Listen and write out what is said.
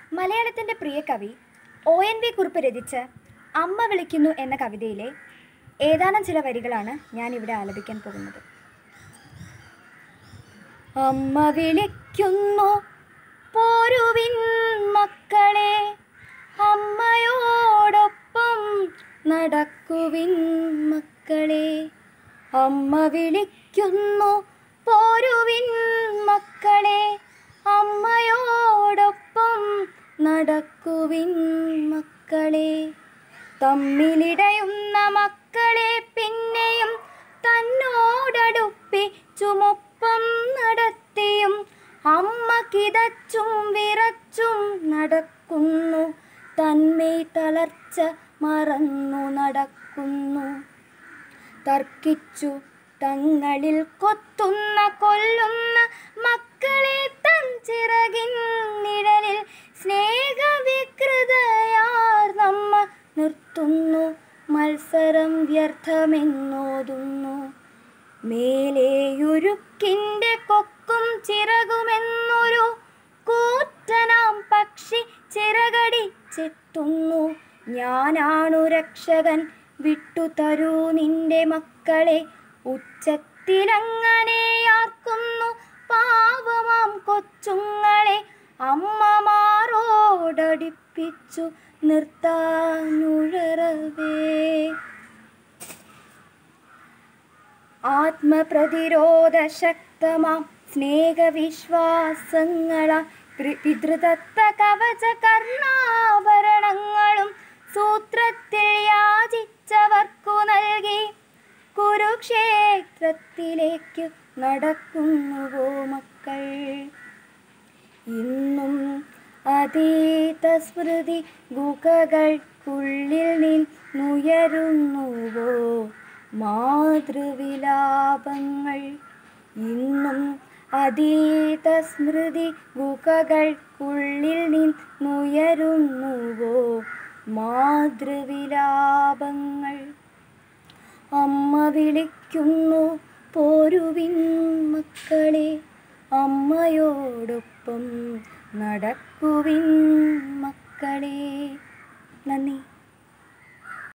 മലയാളത്തിൻ്റെ പ്രിയ കവി O N V കുറിപ്പ് രചിച്ച അമ്മ വിളിക്കുന്നു എന്ന കവിതയിലെ ഏതാനും ചില വരികളാണ് ഞാൻ ഇവിടെ ആലപിക്കാൻ പോകുന്നത് അമ്മ വിളിക്കുന്നു പോരുവിൻ മക്കളെ അമ്മയോടൊപ്പം നടക്കുവിൻ മക്കളെ അമ്മ വിളിക്കുന്നു പോരുവിൻ മക്കളെ അമ്മയോടൊപ്പം നടക്കുവിൻ മക്കളെ തമ്മിലിടയുന്ന മക്കളെ പിന്നെയും തന്നോടടുപ്പിച്ചുമൊപ്പം നടത്തിയും അമ്മ കിതച്ചും വിറച്ചും നടക്കുന്നു തന്മേ തളർച്ച മറന്നു നടക്കുന്നു തർക്കിച്ചു തങ്ങളിൽ കൊത്തുന്ന കൊല്ലുന്ന മക്കളെ തൻ ചിറകിൻ നിഴലിൽ സ്നേഹവികൃതയാർ നമ്മ നിർത്തുന്നു മത്സരം വ്യർത്ഥമെന്നോതുന്നു മേലെയുരുക്കിൻ്റെ കൊക്കും ചിറകുമെന്നൊരു കൂറ്റനാം പക്ഷി ചിറകടിച്ചെത്തുന്നു ഞാനാണു രക്ഷകൻ വിട്ടു തരൂ നിന്റെ മക്കളെ ഉച്ചത്തിലങ്ങനെയാർക്കുന്നു പാവമാം കൊച്ചുങ്ങളെ അമ്മമാരോടടിപ്പിച്ചു നിർത്താനുഴറവേ ആത്മപ്രതിരോധ ശക്തമാം സ്നേഹവിശ്വാസങ്ങള പിതൃതത്വ കവച കർണാഭരണങ്ങളും സൂത്രത്തിൽ യാചിച്ചവർക്കു നൽകി കുരുക്ഷേത്രത്തിലേക്കു നടക്കുന്നുവോ മക്കൾ ഇന്നും അതീത സ്മൃതി ഗുഹകൾക്കുള്ളിൽ നിന്നുയരുന്നുവോ മാതൃവിലാപങ്ങൾ ഇന്നും അതീത സ്മൃതി ഗുഹകൾക്കുള്ളിൽ നിന്നുയരുന്നുവോ മാതൃവിലാപങ്ങൾ അമ്മ വിളിക്കുന്നു പോരുവിൻ മക്കളെ അമ്മയോടൊപ്പം നടക്കുവിൻ മക്കളെ നന്ദി